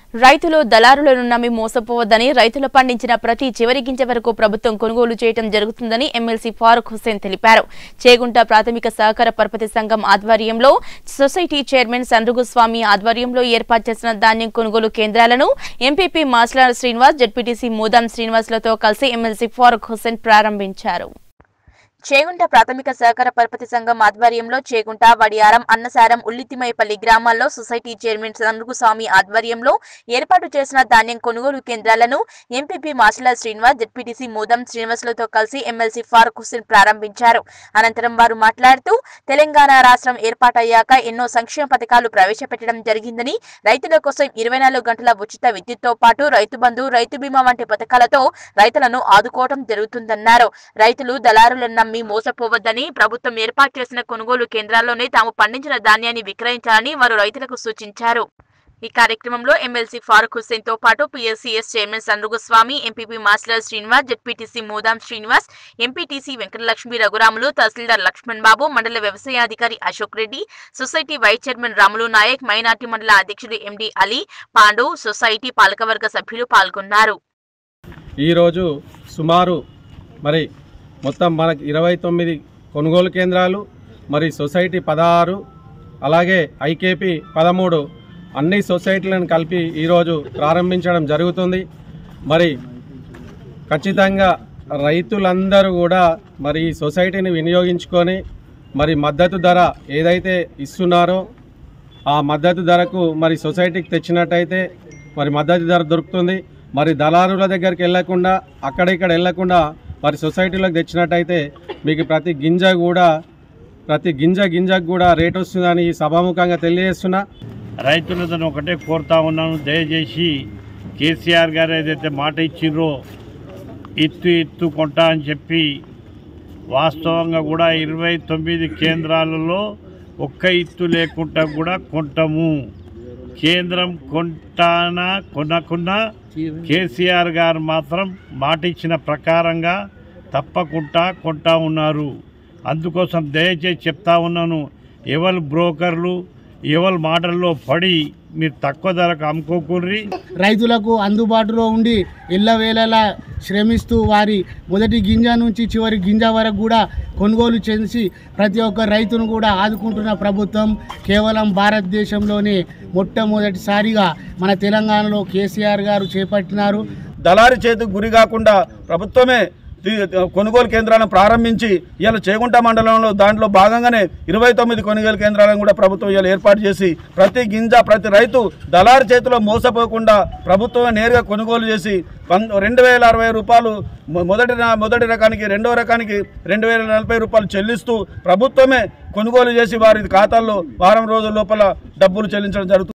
రైతులు దళారులను నమ్మి మోసపోవద్దని రైతులు పండించిన ప్రతి చివరి గింజ వరకు ప్రభుత్వం కొనుగోలు చేయడం జరుగుతుందని ఎమ్మెల్సీ ఫారూక్ హుస్సేన్ తెలిపారు చేగుంట ప్రాథమిక సహకార పరపతి సంఘం ఆధ్వర్యంలో సొసైటీ చైర్మన్ సండ్రుగు స్వామి ఆధ్వర్యంలో ఏర్పాటు చేసిన ధాన్యం కొనుగోలు కేంద్రాలను ఎంపీపీ మాస్లార్ శ్రీనివాస్ జడ్పీటీసీ మూదాం శ్రీనివాసులతో కలిసి ఎమ్మెల్సీ ఫారూక్ హుస్సేన్ ప్రారంభించారు చేగుంట ప్రాథమిక సహకార పరపతి సంఘం ఆధ్వర్యంలో చేగుంట వడియారం అన్నసారం ఉల్లితిమైపల్లి గ్రామాల్లో సొసైటీ చైర్మన్ స్వామి ఆధ్వర్యంలో ఏర్పాటు చేసిన ధాన్యం కొనుగోలు కేంద్రాలను ఎంపీపీ మాసల శ్రీనివాస్ జెడ్పీటీసీ మోదం శ్రీనివాసులతో కలిసి ఎమ్మెల్సీ ఫారూక్ హుస్సేన్ ప్రారంభించారు అనంతరం వారు మాట్లాడుతూ తెలంగాణ రాష్ట్రం ఏర్పాటయ్యాక ఎన్నో సంక్షేమ పథకాలు ప్రవేశపెట్టడం జరిగిందని రైతుల కోసం ఇరవై నాలుగు గంటల ఉచిత విద్యుత్తో పాటు రైతు బంధు రైతు బీమా వంటి పథకాలతో రైతులను ఆదుకోవడం జరుగుతుందన్నారు రైతులు దళారులను నమ్మి మోసపోవద్దని ప్రభుత్వం ఏర్పాటు చేసిన కొనుగోలు కేంద్రాల్లోనే తాము పండించిన ధాన్యాన్ని విక్రయించాలని వారు రైతులకు సూచించారు ఈ కార్యక్రమంలో ఎమ్మెల్సీ ఫారూక్ హుస్సేన్ తో పాటు పిఎస్సిఎస్ చైర్మన్ సండ్రుగు స్వామి ఎంపీపీ మాస్టర్ శ్రీనివాస్ జెడ్పీటీసీ మోదాం శ్రీనివాస్ ఎంపీటీసీ వెంకటలక్ష్మి రఘురాములు తహసీల్దార్ లక్ష్మణ్ బాబు మండల వ్యవసాయాధికారి Ashok Reddy society vice chairman Ramulu Nayak minority మండల అధ్యక్షుడు ఎండి అలీ పాండు సొసైటీ పాలకవర్గ సభ్యులు పాల్గొన్నారు ఈరోజు సుమారు మరి మొత్తం మనకి ఇరవై తొమ్మిది కొనుగోలు కేంద్రాలు మరి సొసైటీ పదహారు అలాగే ఐకేపీ పదమూడు అన్ని సొసైటీలను కలిపి ఈరోజు ప్రారంభించడం జరుగుతుంది మరి ఖచ్చితంగా రైతులందరూ కూడా మరి ఈ సొసైటీని వినియోగించుకొని మరి మద్దతు ధర ఏదైతే ఇస్తున్నారో ఆ మద్దతు ధరకు మరి సొసైటీకి తెచ్చినట్టయితే మరి మద్దతు ధర దొరుకుతుంది మరి దళారుల దగ్గరికి వెళ్ళకుండా అక్కడ ఇక్కడ వెళ్ళకుండా మరి సొసైటీలోకి తెచ్చినట్టయితే మీకు ప్రతి గింజ కూడా ప్రతి గింజ గింజకు కూడా రేట్ వస్తుందని ఈ సభాముఖంగా తెలియజేస్తున్నా రైతులతో ఒకటే కోరుతా ఉన్నాను దయచేసి కేసీఆర్ గారు ఏదైతే మాట ఇచ్చిండ్రో ఇత్తు ఇత్తు కొంటా అని చెప్పి వాస్తవంగా కూడా ఇరవై తొమ్మిది కేంద్రాలలో ఒక్క ఇత్తు లేకుండా కూడా కొంటాము కేంద్రం కొంటానా కొనకున్నా కేసీఆర్ గారు మాత్రం మాట ఇచ్చిన ప్రకారంగా తప్పకుండా కొంటా ఉన్నారు అందుకోసం దయచేసి చెప్తా ఉన్నాను ఎవరు బ్రోకర్లు ఎవరి మాటల్లో పడి మీరు తక్కువ ధరకు అమ్ముకోకూర్రి రైతులకు అందుబాటులో ఉండి ఎల్లవేళలా శ్రమిస్తూ వారి మొదటి గింజ నుంచి చివరి గింజ వరకు కూడా కొనుగోలు చేసి ప్రతి ఒక్క రైతును కూడా ఆదుకుంటున్న ప్రభుత్వం కేవలం భారతదేశంలోనే మొట్టమొదటిసారిగా మన తెలంగాణలో కేసీఆర్ గారు చేపట్టినారు దళారి చేతికి గురి కాకుండా ప్రభుత్వమే తీ- కొనుగోలు కేంద్రాలను ప్రారంభించి ఇవాళ చేగుంట మండలంలో దాంట్లో భాగంగానే ఇరవై తొమ్మిది కొనుగోలు కేంద్రాలను కూడా ప్రభుత్వం ఇవాళ ఏర్పాటు చేసి ప్రతి గింజ ప్రతి రైతు దళారి చేతిలో మోసపోకుండా ప్రభుత్వమే నేరుగా కొనుగోలు చేసి పన్ రెండు వేల అరవై రూపాయలు మొ- మొదటి ర- మొదటి రకానికి రెండవ రకానికి రెండు వేల నలభై రూపాయలు చెల్లిస్తూ ప్రభుత్వమే కొనుగోలు చేసి వారి ఖాతాల్లో వారం రోజుల లోపల డబ్బులు చెల్లించడం జరుగుతుంది